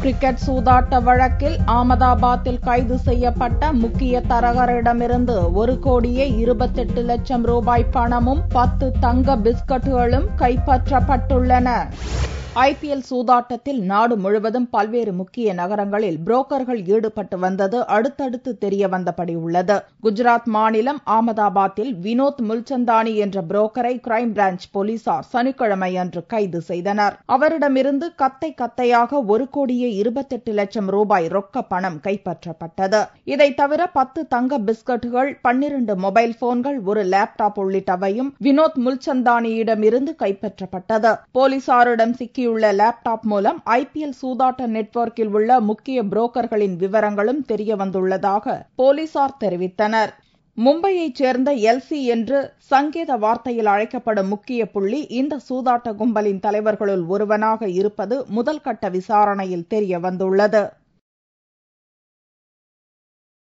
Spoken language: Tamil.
கிரிக்கெட் சூதாட்ட வழக்கில் ஆமதாபாத்தில் கைது செய்யப்பட்ட முக்கிய தரகரிடமிருந்து ஒரு கோடியே இருபத்தெட்டு லட்சம் ரூபாய் பணமும் பத்து தங்க பிஸ்கட்டுகளும் கைப்பற்றப்பட்டுள்ளன ஐபிஎல் சூதாட்டத்தில் நாடு முழுவதும் பல்வேறு முக்கிய நகரங்களில் புரோக்கர்கள் ஈடுபட்டு வந்தது அடுத்தடுத்து தெரிய வந்தபடி உள்ளது குஜராத் மாநிலம் ஆமதாபாத்தில் வினோத் முல்சந்தானி என்ற புரோக்கரை கிரைம் பிரான்ச் போலீசார் சனிக்கிழமை அன்று கைது செய்தனர் அவரிடமிருந்து கத்தை கத்தையாக ஒரு கோடியே இருபத்தெட்டு லட்சம் ரூபாய் ரொக்க பணம் கைப்பற்றப்பட்டது இதை தவிர பத்து தங்க பிஸ்கட்டுகள் பன்னிரண்டு மொபைல் போன்கள் ஒரு லேப்டாப் உள்ளிட்டவையும் வினோத் முல்சந்தானியிடமிருந்து கைப்பற்றப்பட்டது போலீசாரிடம் சிக்கி உள்ள லேப்டாப் மூலம் ஐபிஎல் சூதாட்ட நெட்வொர்க்கில் உள்ள முக்கிய புரோக்கர்களின் விவரங்களும் தெரியவந்துள்ளதாக போலீசார் தெரிவித்தனர் மும்பையைச் சேர்ந்த எல்சி என்று சங்கேத வார்த்தையில் அழைக்கப்படும் முக்கிய புள்ளி இந்த சூதாட்ட கும்பலின் தலைவர்களுள் ஒருவனாக இருப்பது முதல் கட்ட விசாரணையில் தெரிய வந்துள்ளது